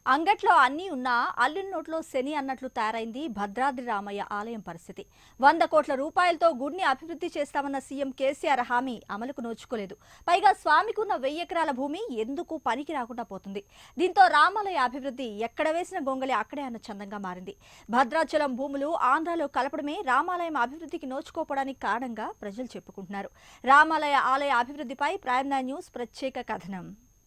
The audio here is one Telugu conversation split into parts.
అంగట్లో అన్నీ ఉన్నా అల్లిన నోట్లో శని అన్నట్లు తయారైంది భద్రాద్రి రామయ్య ఆలయం పరిస్థితి వంద కోట్ల రూపాయలతో గుడిని అభివృద్ధి చేస్తామన్న సీఎం కేసీఆర్ హామీ అమలుకు నోచుకోలేదు పైగా స్వామికి ఉన్న వెయ్యి ఎకరాల భూమి ఎందుకు పనికి రాకుండా పోతుంది దీంతో రామాలయ అభివృద్ధి ఎక్కడ వేసిన గొంగలి అక్కడే అన్న చందంగా మారింది భద్రాచలం భూములు ఆంధ్రాలో కలపడమే రామాలయం అభివృద్ధికి నోచుకోపోవడానికి కారణంగా ప్రజలు చెప్పుకుంటున్నారు రామాలయ ఆలయ అభివృద్ధిపై ప్రైమ్ నైన్ న్యూస్ ప్రత్యేక కథనం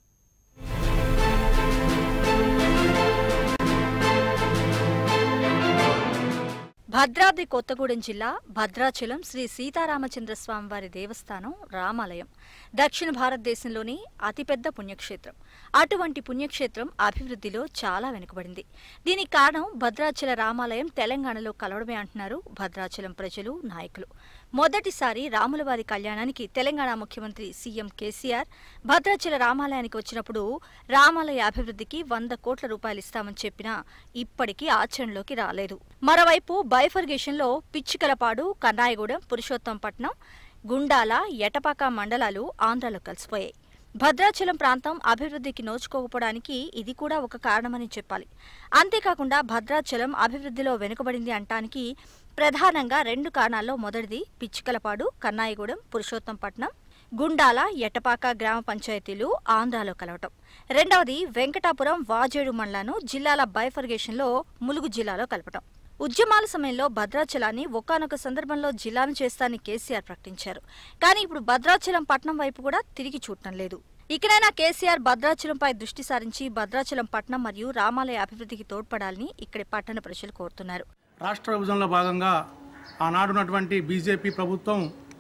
భద్రాద్రి కొత్తగూడెం జిల్లా భద్రాచలం శ్రీ సీతారామచంద్ర స్వామివారి దేవస్థానం రామాలయం దక్షిణ భారతదేశంలోని అతిపెద్ద పుణ్యక్షేత్రం అటువంటి పుణ్యక్షేత్రం అభివృద్ధిలో చాలా వెనుకబడింది దీనికి కారణం భద్రాచల రామాలయం తెలంగాణలో కలవడమే అంటున్నారు భద్రాచలం ప్రజలు నాయకులు మొదటిసారి రాములవారి కళ్యాణానికి తెలంగాణ ముఖ్యమంత్రి సీఎం కేసీఆర్ భద్రాచల రామాలయానికి వచ్చినప్పుడు రామాలయ అభివృద్ధికి వంద కోట్ల రూపాయలు ఇస్తామని చెప్పినా ఇప్పటికీ ఆచరణలోకి రాలేదు మరోవైపు బైఫర్గేషన్లో పిచ్చికలపాడు కన్నాయగూడెం పురుషోత్తంపట్నం గుండాల ఎటపాక మండలాలు ఆంధ్రాలో కలిసిపోయాయి భద్రాచలం ప్రాంతం అభివృద్ధికి నోచుకోకపోవడానికి ఇది కూడా ఒక కారణమని చెప్పాలి అంతేకాకుండా భద్రాచలం అభివృద్ధిలో వెనుకబడింది అంటానికి ప్రధానంగా రెండు కారణాల్లో మొదటిది పిచ్చికలపాడు కన్నాయగూడెం పురుషోత్తంపట్నం గుండాల ఎటపాక గ్రామ పంచాయతీలు ఆంధ్రాలో కలవటం రెండవది వెంకటాపురం వాజేడు మండలాను జిల్లాల బైఫర్గేషన్లో ములుగు జిల్లాలో కలపటం ఉద్యమాల సమయంలో భద్రాచలాన్ని ఒకానొక సందర్భంలో జిల్లాను చేస్తానని కేసీఆర్ ప్రకటించారు కానీ ఇప్పుడు భద్రాచలం పట్నం వైపు కూడా తిరిగి చూడటం లేదు ఇకనైనా కేసీఆర్ భద్రాచలంపై దృష్టి సారించి భద్రాచలం పట్నం మరియు రామాలయ అభివృద్ధికి తోడ్పడాలని ఇక్కడి పట్టణ ప్రజలు కోరుతున్నారు రాష్ట్ర విభజనలో భాగంగా ఆనాడున్నటువంటి బీజేపీ ప్రభుత్వం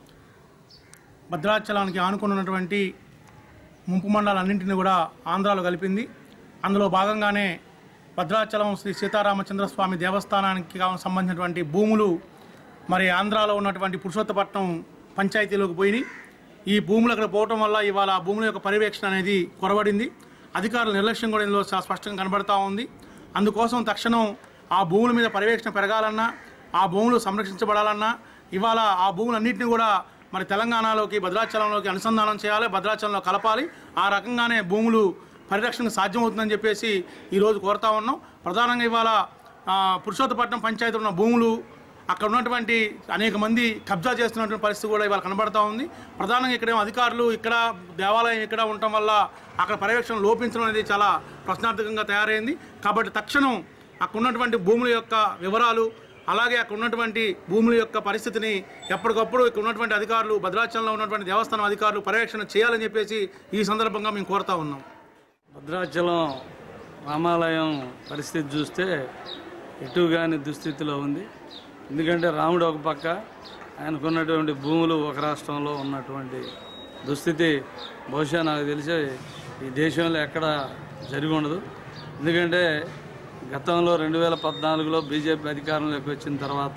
భద్రాచలానికి ఆనుకున్నటువంటి ముంపు మండలాలన్నింటినీ కూడా ఆంధ్రాలో కలిపింది అందులో భాగంగానే భద్రాచలం శ్రీ సీతారామచంద్ర స్వామి దేవస్థానానికి కా- సంబంధించినటువంటి భూములు మరి ఆంధ్రాలో ఉన్నటువంటి పురుషోత్తపట్నం పంచాయతీలోకి పోయినాయి ఈ భూములు అక్కడ పోవటం వల్ల ఇవాళ ఆ భూముల యొక్క పర్యవేక్షణ అనేది కొరబడింది అధికారుల నిర్లక్ష్యం కూడా ఇందులో చాలా స్పష్టంగా కనబడతా ఉంది అందుకోసం తక్షణం ఆ భూముల మీద పర్యవేక్షణ పెరగాలన్నా ఆ భూములు సంరక్షించబడాలన్నా ఇవాళ ఆ భూములన్నింటినీ కూడా మరి తెలంగాణలోకి భద్రాచలంలోకి అనుసంధానం చేయాలి భద్రాచలంలో కలపాలి ఆ రకంగానే భూములు పరిరక్షణ సాధ్యమవుతుందని చెప్పేసి ఈరోజు కోరుతా ఉన్నాం ప్రధానంగా ఇవాళ ఆ, పురుషోత్తపట్నం పంచాయతీలో ఉన్న భూములు అక్కడ ఉన్నటువంటి అనేక మంది కబ్జా చేస్తున్నటువంటి పరిస్థితి కూడా ఇవాళ కనబడతా ఉంది ప్రధానంగా ఇక్కడేమో అధికారులు ఇక్కడ దేవాలయం ఇక్కడ ఉండటం వల్ల అక్కడ పర్యవేక్షణ లోపించడం అనేది చాలా ప్రశ్నార్థకంగా తయారైంది కాబట్టి తక్షణం అక్కడ ఉన్నటువంటి భూముల యొక్క వివరాలు అలాగే అక్కడ ఉన్నటువంటి భూముల యొక్క పరిస్థితిని ఎప్పటికప్పుడు ఇక్కడ ఉన్నటువంటి అధికారులు భద్రాచలంలో ఉన్నటువంటి దేవస్థానం అధికారులు పర్యవేక్షణ చేయాలని చెప్పేసి ఈ సందర్భంగా మేము కోరుతా ఉన్నాం భద్రాచలం రామాలయం పరిస్థితి చూస్తే ఎటుగాని దుస్థితిలో ఉంది ఎందుకంటే రాముడు ఒక పక్క ఆయనకున్నటువంటి భూములు ఒక రాష్ట్రంలో ఉన్నటువంటి దుస్థితి బహుశా నాకు తెలిసి ఈ దేశంలో ఎక్కడ జరిగి ఉండదు ఎందుకంటే గతంలో రెండు వేల పద్నాలుగులో బీజేపీ అధికారంలోకి వచ్చిన తర్వాత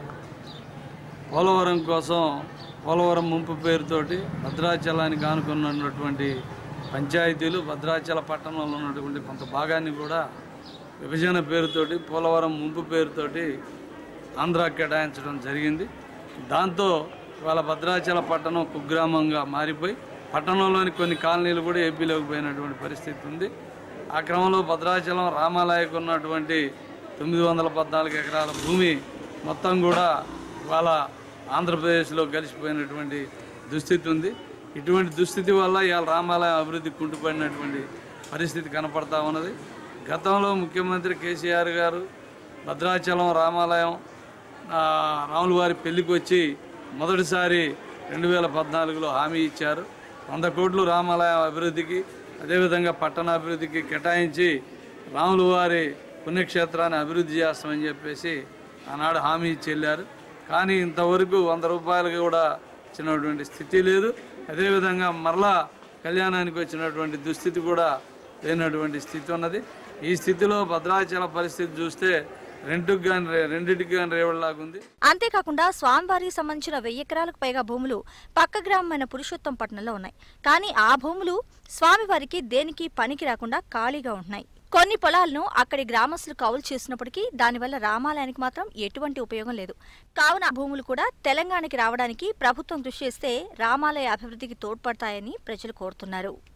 పోలవరం కోసం పోలవరం ముంపు పేరుతోటి భద్రాచలానికి ఆనుకున్నటువంటి పంచాయతీలు భద్రాచల పట్టణంలో ఉన్నటువంటి కొంత భాగాన్ని కూడా విభజన పేరుతోటి పోలవరం ముంపు పేరుతోటి ఆంధ్రా కేటాయించడం జరిగింది దాంతో ఇవాళ భద్రాచల పట్టణం కుగ్రామంగా మారిపోయి పట్టణంలోని కొన్ని కాలనీలు కూడా ఏపీలోకి పోయినటువంటి పరిస్థితి ఉంది ఆ క్రమంలో భద్రాచలం రామాలయకు ఉన్నటువంటి తొమ్మిది వందల పద్నాలుగు ఎకరాల భూమి మొత్తం కూడా ఇవాళ ఆంధ్రప్రదేశ్లో కలిసిపోయినటువంటి దుస్థితి ఉంది ఇటువంటి దుస్థితి వల్ల ఇవాళ రామాలయం అభివృద్ధి కుంటుపడినటువంటి పరిస్థితి కనపడతా ఉన్నది గతంలో ముఖ్యమంత్రి కేసీఆర్ గారు భద్రాచలం రామాలయం ఆ, రాముల వారి పెళ్లికి వచ్చి మొదటిసారి రెండు వేల పద్నాలుగులో హామీ ఇచ్చారు వంద కోట్లు రామాలయం అభివృద్ధికి అదేవిధంగా పట్టణాభివృద్ధికి కేటాయించి రాముల వారి పుణ్యక్షేత్రాన్ని అభివృద్ధి చేస్తామని చెప్పేసి ఆనాడు హామీ ఇచ్చి వెళ్ళారు కానీ ఇంతవరకు వంద రూపాయలు కూడా ఇచ్చినటువంటి స్థితి లేదు అదేవిధంగా మరలా కళ్యాణానికి వచ్చినటువంటి దుస్థితి కూడా లేనటువంటి స్థితి ఉన్నది ఈ స్థితిలో భద్రాచల పరిస్థితి చూస్తే రెండుకి కానీ రెండింటికి కానీ రేవడిలాగుంది అంతేకాకుండా స్వామివారికి సంబంధించిన వెయ్యి ఎకరాలకు పైగా భూములు పక్క గ్రామమైన పురుషోత్తం పట్టణంలో ఉన్నాయి కానీ ఆ భూములు స్వామివారికి దేనికి పనికి రాకుండా ఖాళీగా ఉంటున్నాయి కొన్ని పొలాలను అక్కడి గ్రామస్తులు కౌలు చేసినప్పటికీ దానివల్ల రామాలయానికి మాత్రం ఎటువంటి ఉపయోగం లేదు కావున ఆ భూములు కూడా తెలంగాణకి రావడానికి ప్రభుత్వం కృషి చేస్తే రామాలయ అభివృద్ధికి తోడ్పడతాయని ప్రజలు కోరుతున్నారు